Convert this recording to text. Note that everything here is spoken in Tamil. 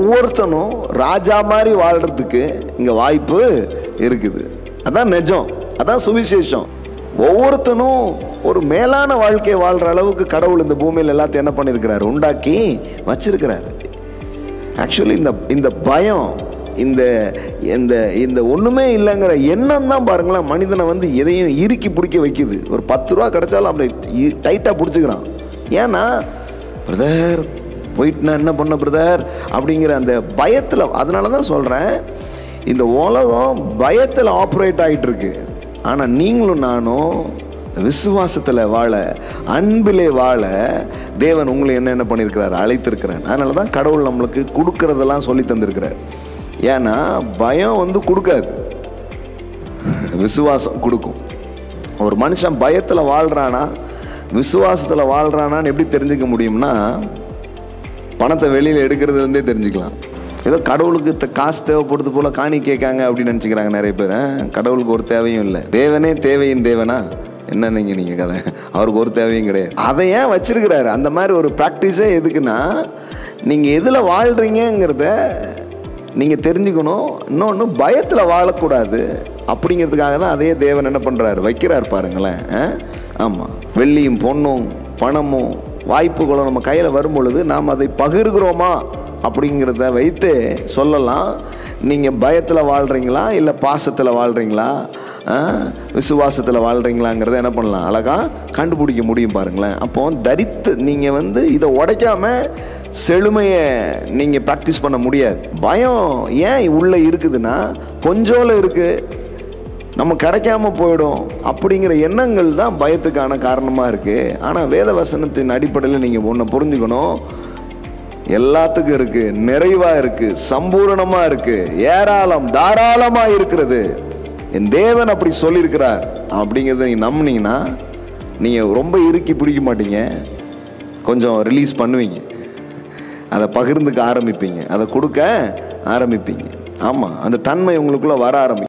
ஒவ்வொருத்தனும் ராஜா மாதிரி வாழ்கிறதுக்கு இங்கே வாய்ப்பு இருக்குது அதான் நிஜம் அதான் சுவிசேஷம் ஒவ்வொருத்தனும் ஒரு மேலான வாழ்க்கையை வாழ்கிற அளவுக்கு கடவுள் இந்த பூமியில் எல்லாத்தையும் என்ன பண்ணியிருக்கிறாரு உண்டாக்கி வச்சிருக்கிறாரு ஆக்சுவலி இந்த இந்த பயம் இந்த இந்த இந்த ஒன்றுமே இல்லைங்கிற எண்ணம் தான் பாருங்களேன் மனிதனை வந்து எதையும் இறுக்கி பிடிக்க வைக்குது ஒரு பத்து ரூபா கிடைச்சாலும் அப்படியே டைட்டாக பிடிச்சிக்கிறான் ஏன்னா பிரதர் போயிட்டு நான் என்ன பண்ண பிரதர் அப்படிங்கிற அந்த பயத்தில் அதனால தான் சொல்கிறேன் இந்த உலகம் பயத்தில் ஆப்ரேட் ஆகிட்டு இருக்கு ஆனால் நீங்களும் நானும் விசுவாசத்தில் வாழ அன்பிலே வாழ தேவன் உங்களை என்ன என்ன பண்ணியிருக்கிறார் அழைத்திருக்கிறார் அதனால தான் கடவுள் நம்மளுக்கு கொடுக்கறதெல்லாம் சொல்லி தந்திருக்கிறார் ஏன்னா பயம் வந்து கொடுக்காது விசுவாசம் கொடுக்கும் ஒரு மனுஷன் பயத்தில் வாழ்கிறானா விசுவாசத்தில் வாழ்கிறானான்னு எப்படி தெரிஞ்சுக்க முடியும்னா பணத்தை வெளியில் எடுக்கிறதுலேருந்தே தெரிஞ்சுக்கலாம் ஏதோ கடவுளுக்கு த- காசு தேவைப்படுது போல காணி கேட்காங்க அப்படின்னு நினச்சிக்கிறாங்க நிறைய பேர் ஆ, கடவுளுக்கு ஒரு தேவையும் இல்லை தேவனே தேவையின் தேவனா என்ன நீங்க நீங்க கதை அவருக்கு ஒரு தேவையும் கிடையாது அதை ஏன் வச்சிருக்கிறாரு அந்த மாதிரி ஒரு ப்ராக்டிஸே எதுக்குன்னா நீங்கள் எதில் வாழ்கிறீங்கிறத நீங்கள் தெரிஞ்சுக்கணும் இன்னொன்று பயத்தில் வாழக்கூடாது அப்படிங்கிறதுக்காக தான் அதே தேவன் என்ன பண்ணுறாரு வைக்கிறார் பாருங்களேன் ஆமாம் வெள்ளியும் பொண்ணும் பணமும் வாய்ப்புகளும் நம்ம கையில் வரும் பொழுது நாம் அதை பகிர்கிறோமா அப்படிங்கிறத வைத்து சொல்லலாம் நீங்கள் பயத்தில் வாழ்கிறீங்களா இல்லை பாசத்தில் வாழ்கிறீங்களா விசுவாசத்தில் வாழ்கிறீங்களாங்கிறத என்ன பண்ணலாம் அழகாக கண்டுபிடிக்க முடியும் பாருங்களேன் அப்போ தரித்து நீங்கள் வந்து இதை உடைக்காம செழுமையை நீங்கள் ப்ராக்டிஸ் பண்ண முடியாது பயம் ஏன் உள்ளே இருக்குதுன்னா கொஞ்சோல இருக்குது நம்ம கிடைக்காம போயிடும் அப்படிங்கிற எண்ணங்கள் தான் பயத்துக்கான காரணமாக இருக்குது ஆனால் வேத வசனத்தின் அடிப்படையில் நீங்கள் ஒன்று புரிஞ்சுக்கணும் எல்லாத்துக்கும் இருக்கு நிறைவா இருக்கு சம்பூரணமா இருக்கு ஏராளம் தாராளமா இருக்கிறது என் தேவன் அப்படி சொல்லியிருக்கிறார் அப்படிங்கிறத நீங்க நம்புனீங்கன்னா நீங்க ரொம்ப இறுக்கி பிடிக்க மாட்டீங்க கொஞ்சம் ரிலீஸ் பண்ணுவீங்க அதை பகிர்ந்துக்க ஆரம்பிப்பீங்க அதை கொடுக்க ஆரம்பிப்பீங்க ஆமாம் அந்த தன்மை உங்களுக்குள்ள வர ஆரம்பிக்கும்